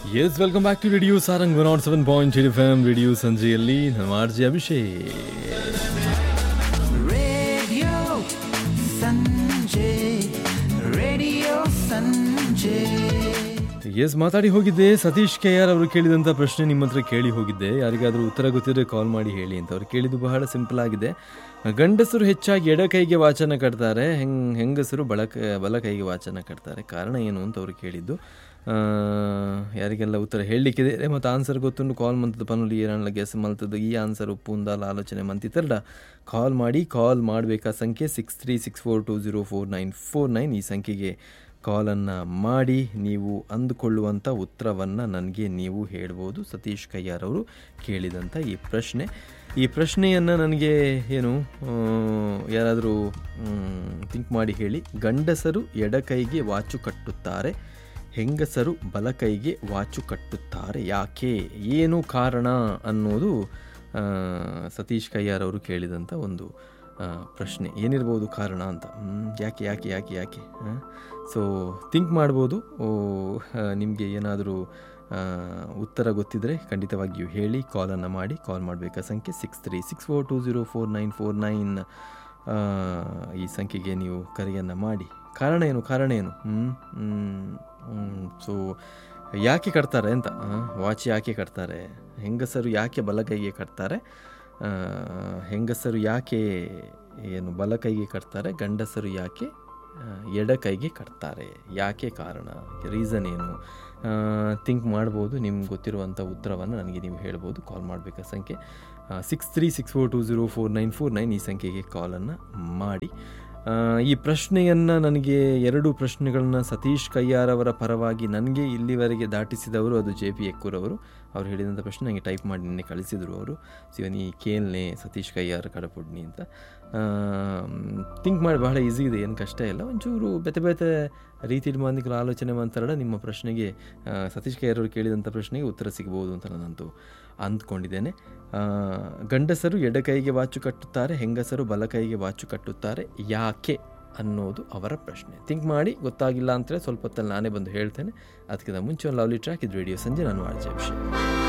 S welcome back to radio Sarang one nought seven point eight F M radio ಸಂಜೆಯಲ್ಲಿ ನಮ್ಮ R J Abhishek Radio Sanjay, Radio Sanjay. Yes ಮಾತಾಡಿ ಹೋಗಿದ್ದೆ Satish K R ಅವರು ಕೇಳಿದಂಥ ಪ್ರಶ್ನೆ ನಿಮ್ಮ ಹತ್ರ ಕೇಳಿ ಹೋಗಿದ್ದೆ ಯಾರಿಗಾದರೂ ಉತ್ತರ ಗೊತ್ತಿದ್ರೆ ಕಾಲ್ ಮಾಡಿ ಹೇಳಿ ಅಂತ ಅವ್ರು ಕೇಳಿದ್ದು ಬಹಳ ಸಿಂಪಲ್ ಆಗಿದೆ ಗಂಡಸರು ಹೆಚ್ಚಾಗಿ ಎಡ ಕೈಗೆ ವಾಚನ ಕಟ್ತಾರೆ ಹೆಂಗ್ ಹೆಂಗಸರು ಬಳಕ ಬಲ ಕೈಗೆ ವಾಚನ ಕಟ್ತಾರೆ ಕಾರಣ ಏನು ಅಂತ ಅವ್ರು ಕೇಳಿದ್ದು ಆ, ಯಾರಿಗೆಲ್ಲ ಉತ್ತರ ಹೇಳಲಿಕ್ಕಿದೆ ಮತ್ತು ಆನ್ಸರ್ ಗೊತ್ತುಂಡು ಕಾಲ್ ಮಂತದ ಪನುಲಿ ಏನಾಳ ಗೆಸ್ ಮಲ್ತದ್ದು ಈ ಆನ್ಸರ್ ಉಪ್ಪುಂದಾಲ ಆಲೋಚನೆ ಮಂತಿತ್ತಲ್ಲ ಕಾಲ್ ಮಾಡಿ ಕಾಲ್ ಮಾಡಬೇಕಾ ಸಂಖ್ಯೆ six three six four two zero four nine four nine ಈ ಸಂಖ್ಯೆಗೆ ಕಾಲನ್ನು ಮಾಡಿ ನೀವು ಅಂದುಕೊಳ್ಳುವಂಥ ಉತ್ತರವನ್ನು ನನಗೆ ನೀವು ಹೇಳ್ಬೋದು ಸತೀಶ್ ಕಯ್ಯಾರ್ ಅವರು ಕೇಳಿದಂಥ ಈ ಪ್ರಶ್ನೆ ಈ ಪ್ರಶ್ನೆಯನ್ನು ನನಗೆ ಏನು ಆ, ಯಾರಾದರೂ ಥಿಂಕ್ ಮಾಡಿ ಹೇಳಿ ಗಂಡಸರು ಎಡಕೈಗೆ ವಾಚು ಕಟ್ಟುತ್ತಾರೆ ಹೆಂಗಸರು ಬಲಕೈಗೆ ವಾಚು ಕಟ್ಟುತ್ತಾರೆ ಯಾಕೆ ಏನು ಕಾರಣ ಅನ್ನೋದು ಆ, ಸತೀಶ್ ಕಯ್ಯಾರ್ ಅವರು ಕೇಳಿದಂಥ ಒಂದು ಆ, ಪ್ರಶ್ನೆ ಏನಿರ್ಬೋದು ಕಾರಣ ಅಂತ ಹ್ಮ್, ಯಾಕೆ ಯಾಕೆ ಯಾಕೆ ಯಾಕೆ ಸೊ ಥಿಂಕ್ ಮಾಡ್ಬೋದು ನಿಮಗೆ ಏನಾದರೂ ಉತ್ತರ ಗೊತ್ತಿದ್ದರೆ ಖಂಡಿತವಾಗಿಯೂ ಹೇಳಿ ಕಾಲನ್ನು ಮಾಡಿ ಕಾಲ್ ಮಾಡಬೇಕಾ ಸಂಖ್ಯೆ six three six four two zero four nine four nine ಈ ಸಂಖ್ಯೆಗೆ ನೀವು ಕರೆಯನ್ನು ಮಾಡಿ ಕಾರಣ ಏನು ಕಾರಣ ಏನು ಸೊ ಯಾಕೆ ಕಟ್ತಾರೆ ಅಂತ ವಾಚ್ ಯಾಕೆ ಕಟ್ತಾರೆ ಹೆಂಗಸರು ಯಾಕೆ ಬಲಗೈಗೆ ಕಟ್ತಾರೆ ಆ, ಹೆಂಗಸರು ಯಾಕೆ ಏನು ಬಲಕೈಗೆ ಕಟ್ತಾರೆ ಗಂಡಸರು ಯಾಕೆ ಆ, ಎಡಕೈಗೆ ಕಟ್ತಾರೆ ಯಾಕೆ ಕಾರಣ ರೀಸನ್ ಏನು ಥಿಂಕ್ ಮಾಡ್ಬೋದು ನಿಮ್ಗೆ ಗೊತ್ತಿರುವಂಥ ಉತ್ತರವನ್ನು ನನಗೆ ನೀವು ಹೇಳ್ಬೋದು ಕಾಲ್ ಮಾಡಬೇಕಾ ಸಂಖ್ಯೆ six three six four two zero four nine four nine ಈ ಸಂಖ್ಯೆಗೆ ಕಾಲನ್ನು ಮಾಡಿ ಆ, ಈ ಪ್ರಶ್ನೆಯನ್ನು ನನಗೆ ಎರಡು ಪ್ರಶ್ನೆಗಳನ್ನ ಸತೀಶ್ ಕಯ್ಯಾರ್ ಅವರ ಪರವಾಗಿ ನನಗೆ ಇಲ್ಲಿವರೆಗೆ ದಾಟಿಸಿದವರು ಅದು ಜೆ ಪಿ ಎಕ್ಕೂರವರು ಅವ್ರು ಹೇಳಿದಂಥ ಪ್ರಶ್ನೆ ನನಗೆ ಟೈಪ್ ಮಾಡಿ ನಿನ್ನೆ ಕಳಿಸಿದರು ಅವರು ಶಿವನಿ ಕೇಲ್ನೆ ಸತೀಶ್ ಕಯ್ಯಾರ್ ಕಡಪುಡ್ನಿ ಅಂತ ಥಿಂಕ್ ಮಾಡಿ ಬಹಳ ಈಸಿ ಇದೆ ಏನು ಕಷ್ಟ ಇಲ್ಲ ಒಂಚೂರು ಬೆತೆ ಬೆತೆ ರೀತಿಯಲ್ಲಿ ಮಂದಿಗಳು ಆಲೋಚನೆ ಮಾಡ್ತಾರಲ್ಲ ನಿಮ್ಮ ಪ್ರಶ್ನೆಗೆ ಆ, ಸತೀಶ್ ಕಯ್ಯಾರ್ ಅವರು ಕೇಳಿದಂಥ ಪ್ರಶ್ನೆಗೆ ಉತ್ತರ ಸಿಗ್ಬೋದು ಅಂತ ನಾನಂತೂ ಅಂದ್ಕೊಂಡಿದ್ದೇನೆ ಆ, ಗಂಡಸರು ಎಡಕೈಗೆ ವಾಚು ಕಟ್ಟುತ್ತಾರೆ ಹೆಂಗಸರು ಬಲಕೈಗೆ ವಾಚು ಕಟ್ಟುತ್ತಾರೆ ಯಾಕೆ ಅನ್ನೋದು ಅವರ ಪ್ರಶ್ನೆ ಥಿಂಕ್ ಮಾಡಿ ಗೊತ್ತಾಗಿಲ್ಲ ಅಂತೇಳಿ ಸ್ವಲ್ಪ ಹೊತ್ತಲ್ಲಿ ನಾನೇ ಬಂದು ಹೇಳ್ತೇನೆ ಅದಕ್ಕಿಂತ ಮುಂಚೆ ಒಂದು ಲವ್ಲಿ ಟ್ರ್ಯಾಕ್ ಇದು ರೇಡಿಯೋ ಸಂಜೆ ನಾನು ಆರ್ಜೆ ಅಭಿಷೇಕ್